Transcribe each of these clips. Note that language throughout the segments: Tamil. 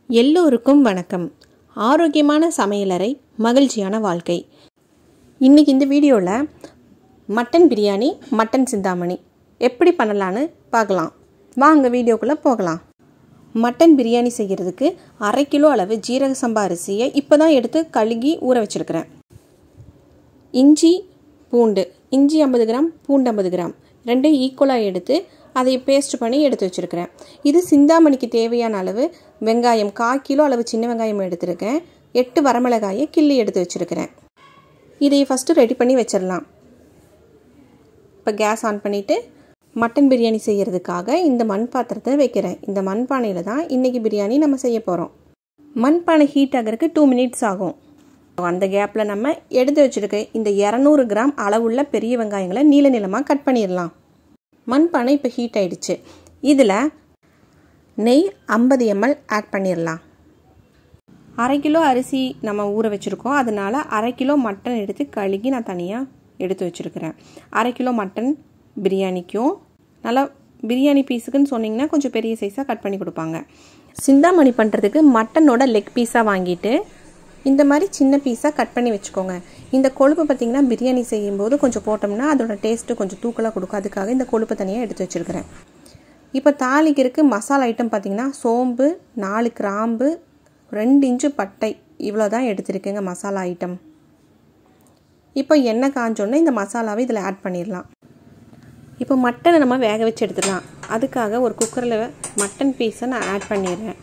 எல்லோருக்கும் வணக்கம் ஆரோக்கியமான சமையலறை மகிழ்ச்சியான வாழ்க்கை இன்றைக்கி இந்த வீடியோவில் மட்டன் பிரியாணி மட்டன் சிந்தாமணி எப்படி பண்ணலான்னு பார்க்கலாம் வாங்க வீடியோக்குள்ளே போகலாம் மட்டன் பிரியாணி செய்கிறதுக்கு அரை கிலோ அளவு ஜீரக சம்பா அரிசியை இப்போ தான் எடுத்து கழுகி ஊற வச்சுருக்கிறேன் இஞ்சி பூண்டு இஞ்சி ஐம்பது கிராம் பூண்டு ஐம்பது கிராம் ரெண்டையும் ஈக்குவலாக எடுத்து அதை பேஸ்ட் பண்ணி எடுத்து வச்சுருக்கிறேன் இது சிந்தாமணிக்கு தேவையான அளவு வெங்காயம் கால் கிலோ அளவு சின்ன வெங்காயம் எடுத்திருக்கேன் எட்டு வரமிளகாயை கிள்ளி எடுத்து வச்சுருக்கிறேன் இதை ஃபஸ்ட்டு ரெடி பண்ணி வச்சிடலாம் இப்போ கேஸ் ஆன் பண்ணிவிட்டு மட்டன் பிரியாணி செய்கிறதுக்காக இந்த மண் பாத்திரத்தை வைக்கிறேன் இந்த மண்பானையில் தான் இன்றைக்கி பிரியாணி நம்ம செய்ய போகிறோம் மண்பானை ஹீட் ஆகிறதுக்கு டூ மினிட்ஸ் ஆகும் அந்த கேப்பில் நம்ம எடுத்து வச்சுருக்க இந்த இரநூறு கிராம் அளவுள்ள பெரிய வெங்காயங்களை நீள நீளமாக கட் பண்ணிடலாம் மண்பானை இப்போ ஹீட் ஆயிடுச்சு இதில் நெய் ஐம்பது எம்எல் ஆட் பண்ணிடலாம் அரை கிலோ அரிசி நம்ம ஊற வச்சுருக்கோம் அதனால் அரை கிலோ மட்டன் எடுத்து கழுகி நான் தனியாக எடுத்து வச்சுருக்கிறேன் அரை கிலோ மட்டன் பிரியாணிக்கும் நல்லா பிரியாணி பீஸுக்குன்னு சொன்னிங்கன்னா கொஞ்சம் பெரிய சைஸாக கட் பண்ணி கொடுப்பாங்க சிந்தாமணி பண்ணுறதுக்கு மட்டனோட லெக் பீஸாக வாங்கிட்டு இந்த மாதிரி சின்ன பீஸாக கட் பண்ணி வச்சுக்கோங்க இந்த கொழுப்பு பார்த்திங்கன்னா பிரியாணி செய்யும்போது கொஞ்சம் போட்டோம்னா அதோட டேஸ்ட்டு கொஞ்சம் தூக்கலாக கொடுக்கும் அதுக்காக இந்த கொழுப்பு தனியாக எடுத்து வச்சுருக்கிறேன் இப்போ தாளிக்கிறதுக்கு மசாலா ஐட்டம் பார்த்திங்கன்னா சோம்பு நாலு கிராம்பு ரெண்டு இன்ச்சு பட்டை இவ்வளோ தான் எடுத்திருக்கேங்க மசாலா ஐட்டம் இப்போ எண்ணெய் காஞ்சோன்னே இந்த மசாலாவை இதில் ஆட் பண்ணிடலாம் இப்போ மட்டனை நம்ம வேக வச்சு எடுத்துடலாம் அதுக்காக ஒரு குக்கரில் மட்டன் பீஸை நான் ஆட் பண்ணிடுறேன்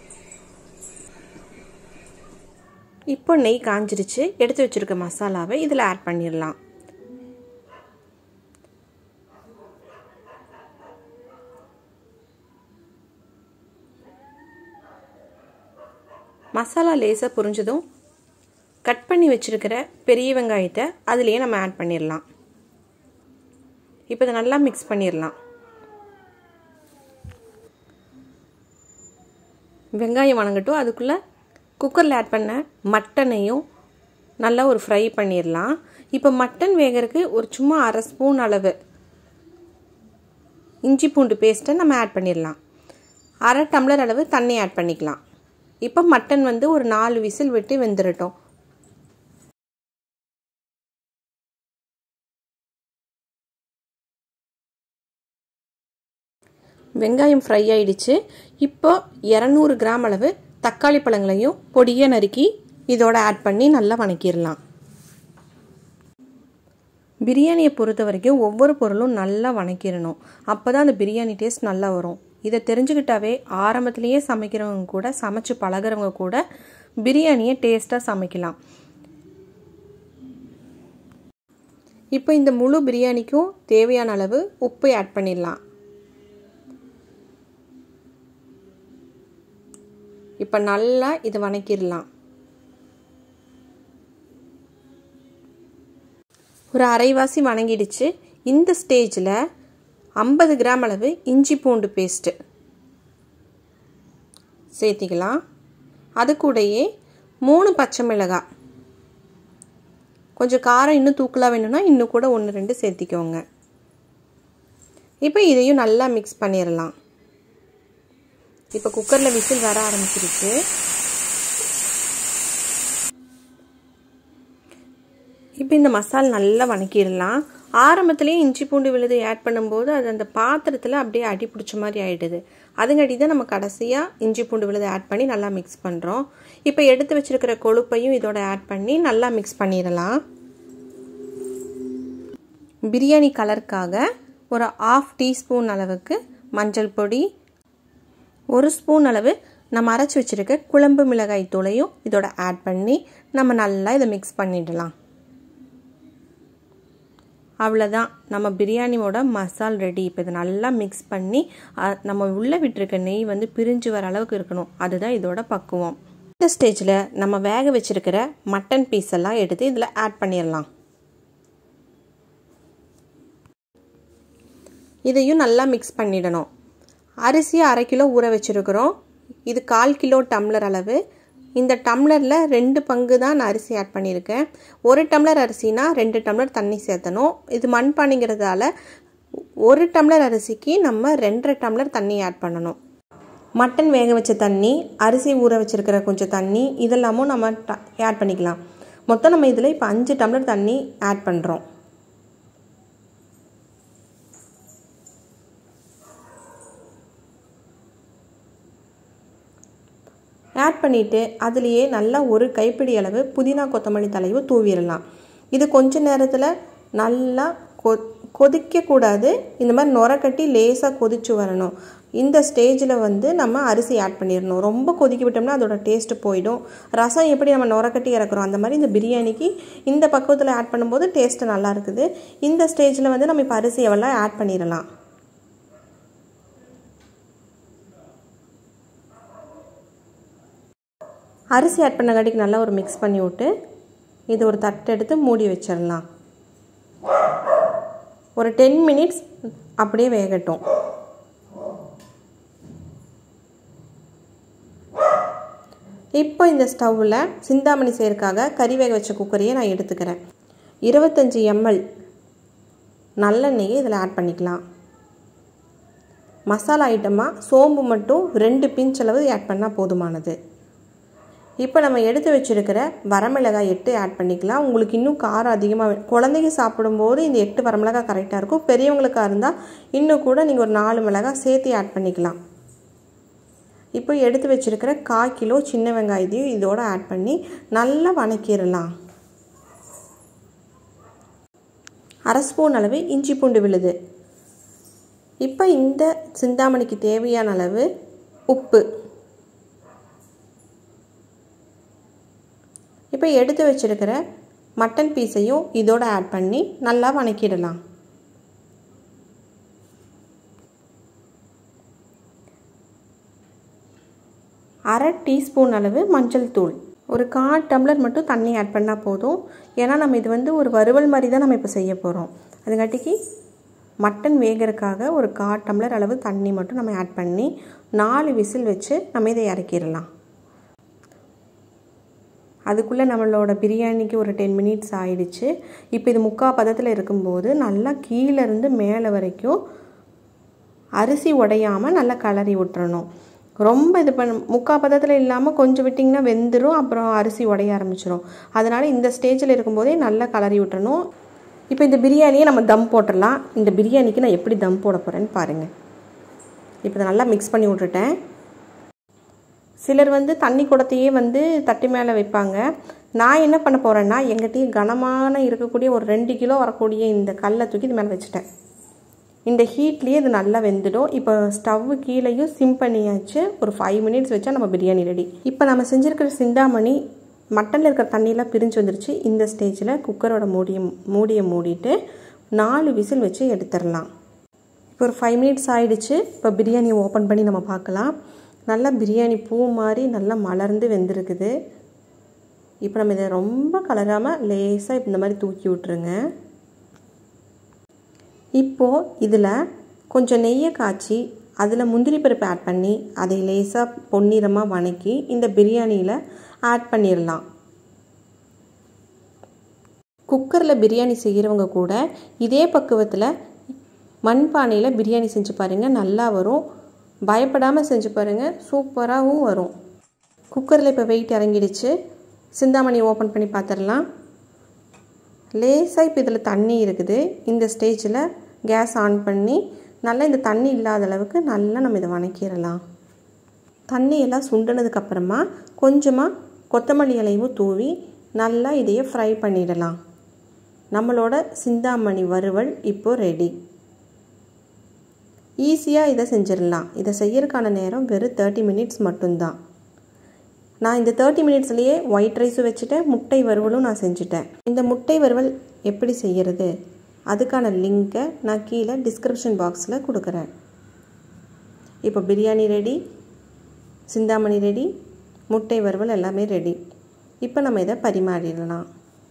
இப்போ நெய் காஞ்சிருச்சு எடுத்து வச்சுருக்க மசாலாவை இதில் ஆட் பண்ணிடலாம் மசாலா லேசாக புரிஞ்சதும் கட் பண்ணி வச்சுருக்கிற பெரிய வெங்காயத்தை அதுலேயே நம்ம ஆட் பண்ணிடலாம் இப்போ இதை நல்லா மிக்ஸ் பண்ணிடலாம் வெங்காயம் வணங்கட்டும் அதுக்குள்ளே குக்கரில் ஆட் பண்ண மட்டனையும் நல்லா ஒரு ஃப்ரை பண்ணிடலாம் இப்போ மட்டன் வேகிறதுக்கு ஒரு சும்மா அரை ஸ்பூன் அளவு இஞ்சி பூண்டு பேஸ்ட்டை நம்ம ஆட் பண்ணிடலாம் அரை டம்ளர் அளவு தண்ணி ஆட் பண்ணிக்கலாம் இப்போ மட்டன் வந்து ஒரு நாலு விசில் விட்டு வெந்துடட்டும் வெங்காயம் ஃப்ரை ஆயிடுச்சு இப்போ இரநூறு கிராம் அளவு தக்காளி பழங்களையும் பொடியாக நறுக்கி இதோட ஆட் பண்ணி நல்லா வணக்கிடலாம் பிரியாணியை பொறுத்த வரைக்கும் ஒவ்வொரு பொருளும் நல்லா வணக்கிடணும் அப்போ தான் அந்த பிரியாணி டேஸ்ட் நல்லா வரும் இதை தெரிஞ்சுக்கிட்டாவே ஆரம்பத்துலேயே சமைக்கிறவங்க கூட சமைச்சு பழகிறவங்க கூட பிரியாணியை டேஸ்ட்டாக சமைக்கலாம் இப்போ இந்த முழு பிரியாணிக்கும் தேவையான அளவு உப்பு ஆட் பண்ணிடலாம் இப்போ நல்லா இது வணக்கிடலாம் ஒரு அரைவாசி வணங்கிடுச்சு இந்த ஸ்டேஜில் ஐம்பது கிராம் அளவு இஞ்சி பூண்டு பேஸ்ட்டு சேர்த்திக்கலாம் அது கூடயே மூணு பச்சை மிளகாய் கொஞ்சம் காரம் இன்னும் தூக்கலாக வேணும்னா இன்னும் கூட ஒன்று ரெண்டு சேர்த்திக்கோங்க இப்போ இதையும் நல்லா மிக்ஸ் பண்ணிடலாம் இப்போ குக்கரில் விசில் வர ஆரம்பிச்சிருச்சு இப்போ இந்த மசால் நல்லா வணக்கிடலாம் ஆரம்பத்துலேயே இஞ்சி பூண்டு விழுது ஆட் பண்ணும்போது அது அந்த பாத்திரத்தில் அப்படியே அடி பிடிச்ச மாதிரி ஆகிடுது அதுங்காட்டி தான் நம்ம கடைசியாக இஞ்சி பூண்டு விழுது ஆட் பண்ணி நல்லா மிக்ஸ் பண்ணுறோம் இப்போ எடுத்து வச்சுருக்கிற கொழுப்பையும் இதோட ஆட் பண்ணி நல்லா மிக்ஸ் பண்ணிடலாம் பிரியாணி கலருக்காக ஒரு ஆஃப் டீஸ்பூன் அளவுக்கு மஞ்சள் பொடி ஒரு ஸ்பூன் அளவு நம்ம அரைச்சி வச்சுருக்க குழம்பு மிளகாய் தூளையும் இதோட ஆட் பண்ணி நம்ம நல்லா இதை மிக்ஸ் பண்ணிடலாம் அவ்வளோதான் நம்ம பிரியாணியோட மசால் ரெடி இப்போ இதை நல்லா மிக்ஸ் பண்ணி நம்ம உள்ளே விட்டுருக்க நெய் வந்து பிரிஞ்சு வர அளவுக்கு இருக்கணும் அதுதான் இதோட பக்குவம் இந்த ஸ்டேஜில் நம்ம வேக வச்சுருக்கிற மட்டன் பீஸ் எல்லாம் எடுத்து இதில் ஆட் பண்ணிடலாம் இதையும் நல்லா மிக்ஸ் பண்ணிடணும் அரிசி அரை கிலோ ஊற வச்சுருக்குறோம் இது கால் கிலோ டம்ளர் அளவு இந்த டம்ளரில் ரெண்டு பங்கு தான் நான் அரிசி ஆட் பண்ணியிருக்கேன் ஒரு டம்ளர் அரிசினா ரெண்டு டம்ளர் தண்ணி சேர்த்தணும் இது மண்பானைங்கிறதால ஒரு டம்ளர் அரிசிக்கு நம்ம ரெண்டரை டம்ளர் தண்ணி ஆட் பண்ணணும் மட்டன் வேக வச்ச தண்ணி அரிசி ஊற வச்சுருக்கிற கொஞ்சம் தண்ணி இதெல்லாமும் நம்ம ஆட் பண்ணிக்கலாம் மொத்தம் நம்ம இதில் இப்போ அஞ்சு டம்ளர் தண்ணி ஆட் பண்ணுறோம் ஆட் பண்ணிவிட்டு அதுலேயே நல்லா ஒரு கைப்பிடி அளவு புதினா கொத்தமல்லி தலையும் தூவிடலாம் இது கொஞ்ச நேரத்தில் நல்லா கொ கொதிக்கக்கூடாது இந்த மாதிரி நுர கட்டி லேசாக கொதிச்சு வரணும் இந்த ஸ்டேஜில் வந்து நம்ம அரிசி ஆட் பண்ணிடணும் ரொம்ப கொதிக்க விட்டோம்னா அதோட டேஸ்ட்டு போயிடும் ரசம் எப்படி நம்ம நுர கட்டி இறக்குறோம் அந்த மாதிரி இந்த பிரியாணிக்கு இந்த பக்குவத்தில் ஆட் பண்ணும்போது டேஸ்ட்டு நல்லா இருக்குது இந்த ஸ்டேஜில் வந்து நம்ம இப்போ அரிசி எவ்வளோ ஆட் பண்ணிடலாம் அரிசி ஆட் பண்ண கட்டிக்கு நல்லா ஒரு மிக்ஸ் பண்ணி விட்டு இது ஒரு தட்டு எடுத்து மூடி வச்சிடலாம் ஒரு டென் மினிட்ஸ் அப்படியே வேகட்டும் இப்போ இந்த ஸ்டவ்வில் சிந்தாமணி செய்யறதுக்காக கறி வேக வச்ச குக்கரையே நான் எடுத்துக்கிறேன் இருபத்தஞ்சி எம்எல் நல்லெண்ணெயை இதில் ஆட் பண்ணிக்கலாம் மசாலா ஐட்டமாக சோம்பு மட்டும் ரெண்டு பிஞ்ச் அளவு ஆட் பண்ணால் போதுமானது இப்போ நம்ம எடுத்து வச்சுருக்கிற வரமிளகாய் எட்டு ஆட் பண்ணிக்கலாம் உங்களுக்கு இன்னும் காரம் அதிகமாக குழந்தைங்க சாப்பிடும்போது இந்த எட்டு வரமிளகாய் கரெக்டாக இருக்கும் பெரியவங்களுக்காக இருந்தால் இன்னும் கூட நீங்கள் ஒரு நாலு மிளகாய் சேர்த்து ஆட் பண்ணிக்கலாம் இப்போ எடுத்து வச்சுருக்கிற கால் கிலோ சின்ன வெங்காயத்தையும் இதோடு ஆட் பண்ணி நல்லா வணக்கிடலாம் அரை ஸ்பூன் அளவு இஞ்சி பூண்டு விழுது இப்போ இந்த சிந்தாமணிக்கு தேவையான அளவு உப்பு இப்போ எடுத்து வச்சுருக்கிற மட்டன் பீஸையும் இதோடு ஆட் பண்ணி நல்லா வணக்கிடலாம் அரை டீஸ்பூன் அளவு மஞ்சள் தூள் ஒரு கால் டம்ளர் மட்டும் தண்ணி ஆட் பண்ணால் போதும் ஏன்னா நம்ம இது வந்து ஒரு வறுவல் மாதிரி தான் நம்ம இப்போ செய்ய போகிறோம் அதுங்காட்டிக்கு மட்டன் வேகிறதுக்காக ஒரு கால் டம்ளர் அளவு தண்ணி மட்டும் நம்ம ஆட் பண்ணி நாலு விசில் வச்சு நம்ம இதை இறக்கிடலாம் அதுக்குள்ளே நம்மளோட பிரியாணிக்கு ஒரு டென் மினிட்ஸ் ஆயிடுச்சு இப்போ இது முக்கால் பதத்தில் இருக்கும்போது நல்லா கீழேருந்து மேலே வரைக்கும் அரிசி உடையாமல் நல்லா கலரி விட்டுறணும் ரொம்ப இது பண்ண முக்கால் பதத்தில் இல்லாமல் கொஞ்சம் விட்டிங்கன்னா வெந்துடும் அப்புறம் அரிசி உடைய ஆரம்பிச்சிடும் அதனால் இந்த ஸ்டேஜில் இருக்கும்போதே நல்லா கலரி விட்டுறணும் இப்போ இந்த பிரியாணியை நம்ம தம் போட்டுடலாம் இந்த பிரியாணிக்கு நான் எப்படி தம் போட போகிறேன்னு பாருங்கள் இப்போ இதை நல்லா மிக்ஸ் பண்ணி விட்டுட்டேன் சிலர் வந்து தண்ணி குடத்தையே வந்து தட்டி மேலே வைப்பாங்க நான் என்ன பண்ண போகிறேன்னா எங்கிட்டயும் கனமான இருக்கக்கூடிய ஒரு ரெண்டு கிலோ வரக்கூடிய இந்த கல்லை தூக்கி இது மேலே வச்சுட்டேன் இந்த ஹீட்லேயே இது நல்லா வெந்துடும் இப்போ ஸ்டவ்வு கீழேயும் சிம் பண்ணியாச்சு ஒரு ஃபைவ் மினிட்ஸ் வச்சா நம்ம பிரியாணி ரெடி இப்போ நம்ம செஞ்சுருக்கிற சிந்தாமணி மட்டனில் இருக்கிற தண்ணியெலாம் பிரிஞ்சு வந்துருச்சு இந்த ஸ்டேஜில் குக்கரோட மூடியை மூடியை மூடிட்டு நாலு விசில் வச்சு எடுத்துடலாம் இப்போ ஒரு ஃபைவ் மினிட்ஸ் ஆகிடுச்சு இப்போ பிரியாணி ஓப்பன் பண்ணி நம்ம பார்க்கலாம் நல்லா பிரியாணி பூ மாதிரி நல்லா மலர்ந்து வெந்திருக்குது இப்போ நம்ம இதை ரொம்ப கலராமல் லேசாக இந்த மாதிரி தூக்கி விட்ருங்க இப்போது இதில் கொஞ்சம் நெய்யை காய்ச்சி அதில் முந்திரி பருப்பு ஆட் பண்ணி அதை லேசாக பொன்னிறமாக வணக்கி இந்த பிரியாணியில் ஆட் பண்ணிடலாம் குக்கரில் பிரியாணி செய்கிறவங்க கூட இதே பக்குவத்தில் மண்பானையில் பிரியாணி செஞ்சு பாருங்கள் நல்லா வரும் பயப்படாமல் செஞ்சு பாருங்கள் சூப்பராகவும் வரும் குக்கரில் இப்போ வெயிட் இறங்கிடுச்சு சிந்தாமணி ஓப்பன் பண்ணி பார்த்துடலாம் லேசாக இப்போ இதில் தண்ணி இருக்குது இந்த ஸ்டேஜில் கேஸ் ஆன் பண்ணி நல்லா இந்த தண்ணி இல்லாத அளவுக்கு நல்லா நம்ம இதை வணக்கிடலாம் தண்ணி எல்லாம் சுண்டினதுக்கப்புறமா கொஞ்சமாக கொத்தமல்லி இலையும் தூவி நல்லா இதையே ஃப்ரை பண்ணிடலாம் நம்மளோட சிந்தாமணி வறுவல் இப்போது ரெடி ஈஸியாக இதை செஞ்சிடலாம் இதை செய்யறதுக்கான நேரம் வெறும் தேர்ட்டி மினிட்ஸ் மட்டும்தான் நான் இந்த தேர்ட்டி மினிட்ஸ்லேயே ஒயிட் ரைஸும் வச்சுட்டேன் முட்டை வறுவலும் நான் செஞ்சுட்டேன் இந்த முட்டை வறுவல் எப்படி செய்கிறது அதுக்கான லிங்க்கை நான் கீழே டிஸ்கிரிப்ஷன் பாக்ஸில் கொடுக்குறேன் இப்போ பிரியாணி ரெடி சிந்தாமணி ரெடி முட்டை வறுவல் எல்லாமே ரெடி இப்போ நம்ம இதை பரிமாறிடலாம்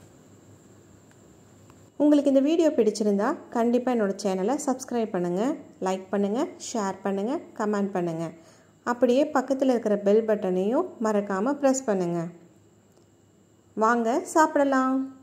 உங்களுக்கு இந்த வீடியோ பிடிச்சிருந்தா கண்டிப்பாக என்னோடய சேனலை சப்ஸ்கிரைப் பண்ணுங்கள் லைக் பண்ணுங்கள் ஷேர் பண்ணுங்கள் கமெண்ட் பண்ணுங்கள் அப்படியே பக்கத்தில் இருக்கிற பெல் பட்டனையும் மறக்காமல் ப்ரெஸ் பண்ணுங்கள் வாங்க சாப்பிடலாம்